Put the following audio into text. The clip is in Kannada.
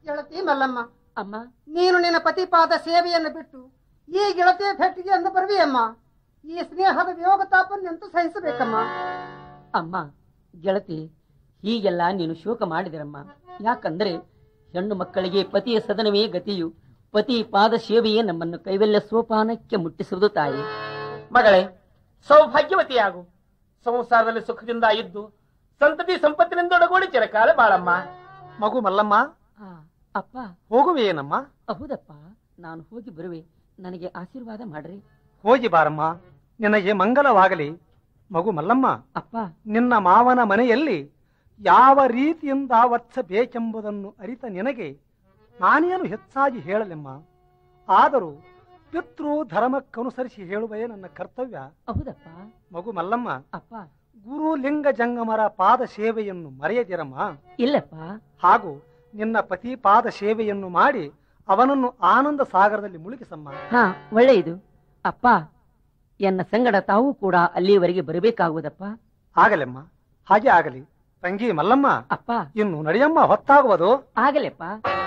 ಗೆಳತಿ ಮಲ್ಲಮ್ಮ ಅಮ್ಮ ನೀನು ನಿನ್ನ ಪತಿಪಾದ ಸೇವೆಯನ್ನು ಬಿಟ್ಟು ಈ ಗೆಳತಿಯ ಭೇಟಿಗೆ ಎಂದು ಬರುವಿಯಮ್ಮ ಈ ಸ್ನೇಹದ ವಿಯೋಗ ತಾಪನ್ನೆಂತೂ ಸಹಿಸಬೇಕಮ್ಮ ಅಮ್ಮ ಗೆಳತಿ ಹೀಗೆಲ್ಲ ನೀನು ಶೋಕ ಮಾಡಿದಿರಮ್ಮ ಯಾಕಂದ್ರೆ ಹೆಣ್ಣು ಮಕ್ಕಳಿಗೆ ಪತಿಯ ಸದನವೇ ಗತಿಯು ಪತಿ ಪಾದ ಸೇವೆಯೇ ನಮ್ಮನ್ನು ಕೈವಲ್ಯ ಸೋಪಾನಕ್ಕೆ ಮುಟ್ಟಿಸುವುದು ತಾಯಿ ಮಗಳೇ ಸೌಭಾಗ್ಯವತಿಯಾಗು ಸಂಸಾರದಲ್ಲಿ ಸುಖದಿಂದ ಇದ್ದು ಸಂತತಿ ಸಂಪತ್ತಿನಿಂದ ಒಡಗೂಡಿ ಚಿರಕಾಲ ಬಾಳಮ್ಮ ಮಗು ಮಲ್ಲಮ್ಮ ಆ, ಅಪ್ಪ ಹೋಗುವೆಯೇನಮ್ಮ ಹೌದಪ್ಪ ನಾನು ಹೋಗಿ ಬರುವೆ ನನಗೆ ಆಶೀರ್ವಾದ ಮಾಡ್ರಿ ಹೋಗಿ ಬಾರಮ್ಮ ನಿನಗೆ ಮಂಗಲವಾಗಲಿ ಮಗು ಮಲ್ಲಮ್ಮ ಅಪ್ಪ ನಿನ್ನ ಮಾವನ ಮನೆಯಲ್ಲಿ ಯಾವ ರೀತಿಯಿಂದ ವರ್ತಿಸಬೇಕೆಂಬುದನ್ನು ಅರಿತ ನಿನಗೆ ನಾನೇನು ಹೆಚ್ಚಾಗಿ ಹೇಳಲೆಮ್ಮ ಆದರೂ ಪಿತೃ ಧರ್ಮಕ್ಕನುಸರಿಸಿ ಹೇಳುವೆಯೇ ನನ್ನ ಕರ್ತವ್ಯ ಹೌದಪ್ಪ ಮಗು ಮಲ್ಲಮ್ಮ ಅಪ್ಪ ಗುರು ಲಿಂಗ ಜಂಗಮರ ಪಾದ ಸೇವೆಯನ್ನು ಮರೆಯದಿರಮ್ಮ ಇಲ್ಲಪ್ಪ ಹಾಗೂ ನಿನ್ನ ಪತಿ ಪಾದ ಸೇವೆಯನ್ನು ಮಾಡಿ ಅವನನ್ನು ಆನಂದ ಸಾಗರದಲ್ಲಿ ಮುಳುಗಿಸಮ್ಮ ಹಾ ಒಳ್ಳೆಯದು ಅಪ್ಪ ಎನ್ನ ಸಂಗಡ ತಾವು ಕೂಡ ಅಲ್ಲಿಯವರೆಗೆ ಬರಬೇಕಾಗುವುದಪ್ಪ ಆಗಲೆಮ್ಮ ಹಾಗೆ ಆಗಲಿ ತಂಗಿ ಮಲ್ಲಮ್ಮ ಅಪ್ಪ ಇನ್ನು ನಡೆಯಮ್ಮ ಹೊತ್ತಾಗುವುದು ಆಗಲೆಪ್ಪ